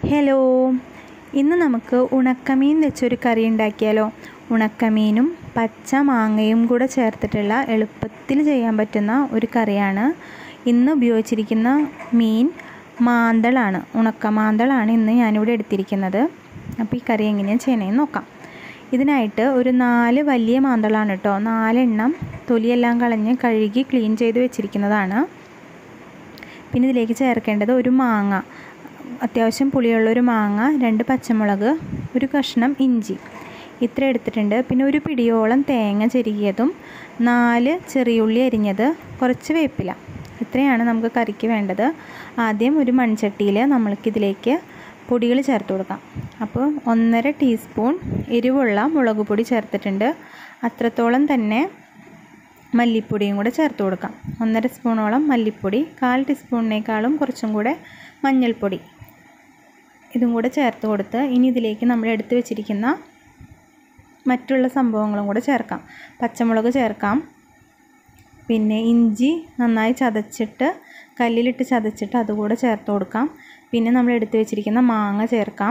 hello ഇന്ന് നമുക്ക് ഉണക്കമീൻ വെച്ചൊരു കറി ഉണ്ടാക്കിയാലോ ഉണക്കമീനും പച്ച മാങ്ങയും കൂടെ ചേർത്തിട്ടുള്ള എളുപ്പത്തിൽ ചെയ്യാൻ പറ്റുന്ന ഒരു കറിയാണ് ഇന്ന് ഉപയോഗിച്ചിരിക്കുന്ന മീൻ മാന്തളാണ് ഉണക്ക മാന്തളാണ് ഇന്ന് ഞാനിവിടെ എടുത്തിരിക്കുന്നത് അപ്പോൾ ഈ കറി എങ്ങനെയാണ് ചെയ്യണമെന്ന് നോക്കാം ഇതിനായിട്ട് ഒരു നാല് വലിയ മാന്തളാണ് കേട്ടോ നാലെണ്ണം തൊലിയെല്ലാം കളഞ്ഞ് കഴുകി ക്ലീൻ ചെയ്ത് വെച്ചിരിക്കുന്നതാണ് പിന്നെ ഇതിലേക്ക് ചേർക്കേണ്ടത് ഒരു മാങ്ങ അത്യാവശ്യം പുളിയുള്ളൊരു മാങ്ങ രണ്ട് പച്ചമുളക് ഒരു കഷ്ണം ഇഞ്ചി ഇത്ര എടുത്തിട്ടുണ്ട് പിന്നെ ഒരു പിടിയോളം തേങ്ങ ചെരുകിയതും നാല് ചെറിയുള്ളി അരിഞ്ഞത് കുറച്ച് വേപ്പില ഇത്രയാണ് നമുക്ക് കറിക്ക് വേണ്ടത് ആദ്യം ഒരു മൺചട്ടിയിൽ നമ്മൾക്കിതിലേക്ക് പൊടികൾ ചേർത്ത് കൊടുക്കാം അപ്പോൾ ഒന്നര ടീസ്പൂൺ എരിവുള്ള മുളക് പൊടി ചേർത്തിട്ടുണ്ട് അത്രത്തോളം തന്നെ മല്ലിപ്പൊടിയും കൂടെ ചേർത്ത് കൊടുക്കാം ഒന്നര സ്പൂണോളം മല്ലിപ്പൊടി കാൽ ടീസ്പൂണിനേക്കാളും കുറച്ചും കൂടെ മഞ്ഞൾപ്പൊടി ഇതും കൂടെ ചേർത്ത് കൊടുത്ത് ഇനി ഇതിലേക്ക് നമ്മൾ എടുത്തു വെച്ചിരിക്കുന്ന മറ്റുള്ള സംഭവങ്ങളും കൂടെ ചേർക്കാം പച്ചമുളക് ചേർക്കാം പിന്നെ ഇഞ്ചി നന്നായി ചതച്ചിട്ട് കല്ലിലിട്ട് ചതച്ചിട്ട് അതുകൂടെ ചേർത്ത് കൊടുക്കാം പിന്നെ നമ്മൾ എടുത്തു വെച്ചിരിക്കുന്ന മാങ്ങ ചേർക്കാം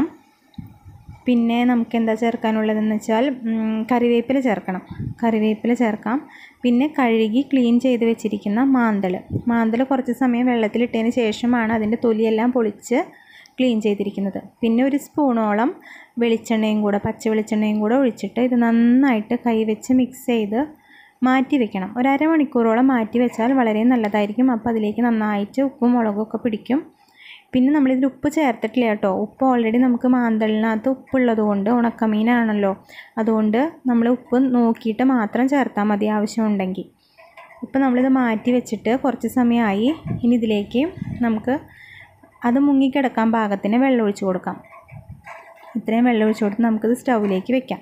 പിന്നെ നമുക്ക് എന്താ ചേർക്കാനുള്ളതെന്ന് വെച്ചാൽ കറിവേപ്പില ചേർക്കണം കറിവേപ്പില ചേർക്കാം പിന്നെ കഴുകി ക്ലീൻ ചെയ്ത് വെച്ചിരിക്കുന്ന മാന്തൽ മാന്തൽ കുറച്ച് സമയം വെള്ളത്തിലിട്ടതിന് ശേഷമാണ് അതിൻ്റെ തൊലിയെല്ലാം പൊളിച്ച് ക്ലീൻ ചെയ്തിരിക്കുന്നത് പിന്നെ ഒരു സ്പൂണോളം വെളിച്ചെണ്ണയും കൂടെ പച്ച വെളിച്ചെണ്ണയും കൂടെ ഒഴിച്ചിട്ട് ഇത് നന്നായിട്ട് കൈ വെച്ച് മിക്സ് ചെയ്ത് മാറ്റി വെക്കണം ഒരു അരമണിക്കൂറോളം മാറ്റി വെച്ചാൽ വളരെ നല്ലതായിരിക്കും അപ്പോൾ അതിലേക്ക് നന്നായിട്ട് ഉപ്പും മുളകും ഒക്കെ പിടിക്കും പിന്നെ നമ്മളിതിൽ ഉപ്പ് ചേർത്തിട്ടില്ല കേട്ടോ ഉപ്പ് ഓൾറെഡി നമുക്ക് മാന്തളിനകത്ത് ഉപ്പുള്ളത് കൊണ്ട് ഉണക്കമീനാണല്ലോ അതുകൊണ്ട് നമ്മൾ ഉപ്പ് നോക്കിയിട്ട് മാത്രം ചേർത്താൽ മതി ആവശ്യമുണ്ടെങ്കിൽ ഇപ്പം നമ്മളിത് മാറ്റി വെച്ചിട്ട് കുറച്ച് സമയമായി ഇനി ഇതിലേക്ക് നമുക്ക് അത് മുങ്ങിക്കിടക്കാൻ പാകത്തിന് വെള്ളം ഒഴിച്ച് കൊടുക്കാം ഇത്രയും വെള്ളം ഒഴിച്ച് കൊടുത്ത് നമുക്കിത് സ്റ്റൗവിലേക്ക് വെക്കാം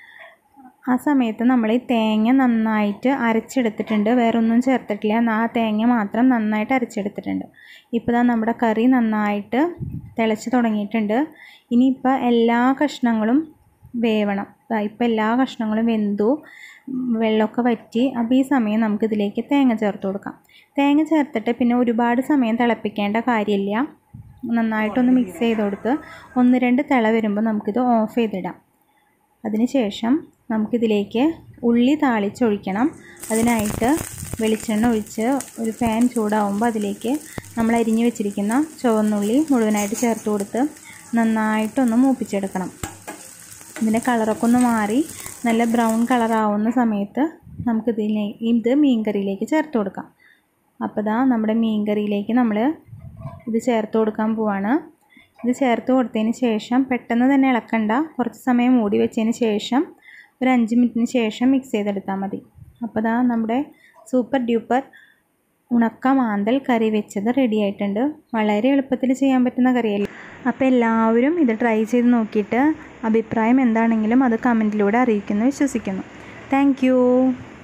ആ സമയത്ത് നമ്മൾ ഈ തേങ്ങ നന്നായിട്ട് അരച്ചെടുത്തിട്ടുണ്ട് വേറെ ഒന്നും ചേർത്തിട്ടില്ല ആ തേങ്ങ മാത്രം നന്നായിട്ട് അരച്ചെടുത്തിട്ടുണ്ട് ഇപ്പോൾ ഇതാ നമ്മുടെ കറി നന്നായിട്ട് തിളച്ച് തുടങ്ങിയിട്ടുണ്ട് ഇനിയിപ്പോൾ എല്ലാ കഷ്ണങ്ങളും വേവണം ഇപ്പോൾ എല്ലാ കഷ്ണങ്ങളും വെന്തു വെള്ളമൊക്കെ വറ്റി അപ്പോൾ ഈ സമയം നമുക്കിതിലേക്ക് തേങ്ങ ചേർത്ത് കൊടുക്കാം തേങ്ങ ചേർത്തിട്ട് പിന്നെ ഒരുപാട് സമയം തിളപ്പിക്കേണ്ട കാര്യമില്ല നന്നായിട്ടൊന്ന് മിക്സ് ചെയ്ത് കൊടുത്ത് ഒന്ന് രണ്ട് തിള വരുമ്പോൾ നമുക്കിത് ഓഫ് ചെയ്തിടാം അതിനുശേഷം നമുക്കിതിലേക്ക് ഉള്ളി താളിച്ചൊഴിക്കണം അതിനായിട്ട് വെളിച്ചെണ്ണ ഒഴിച്ച് ഒരു ഫാൻ ചൂടാവുമ്പോൾ അതിലേക്ക് നമ്മൾ അരിഞ്ഞു വെച്ചിരിക്കുന്ന ചുവന്നുള്ളി മുഴുവനായിട്ട് ചേർത്ത് കൊടുത്ത് നന്നായിട്ടൊന്ന് മൂപ്പിച്ചെടുക്കണം ഇതിൻ്റെ കളറൊക്കെ ഒന്ന് മാറി നല്ല ബ്രൗൺ കളറാവുന്ന സമയത്ത് നമുക്കിതിനെ ഇത് മീൻകറിയിലേക്ക് ചേർത്ത് കൊടുക്കാം അപ്പോൾ ഇതാ നമ്മുടെ മീൻകറിയിലേക്ക് നമ്മൾ ഇത് ചേർത്ത് കൊടുക്കാൻ പോവാണ് ഇത് ചേർത്ത് കൊടുത്തതിന് ശേഷം പെട്ടെന്ന് തന്നെ ഇളക്കണ്ട കുറച്ച് സമയം മൂടി വെച്ചതിന് ശേഷം ഒരു അഞ്ച് മിനിറ്റിന് ശേഷം മിക്സ് ചെയ്തെടുത്താൽ മതി അപ്പോൾ ദാ നമ്മുടെ സൂപ്പർ ഡ്യൂപ്പർ ഉണക്ക മാന്തൽ കറി വെച്ചത് റെഡി ആയിട്ടുണ്ട് വളരെ എളുപ്പത്തിൽ ചെയ്യാൻ പറ്റുന്ന കറിയല്ലേ അപ്പോൾ എല്ലാവരും ഇത് ട്രൈ ചെയ്ത് നോക്കിയിട്ട് അഭിപ്രായം എന്താണെങ്കിലും അത് കമൻറ്റിലൂടെ അറിയിക്കുന്നു വിശ്വസിക്കുന്നു താങ്ക്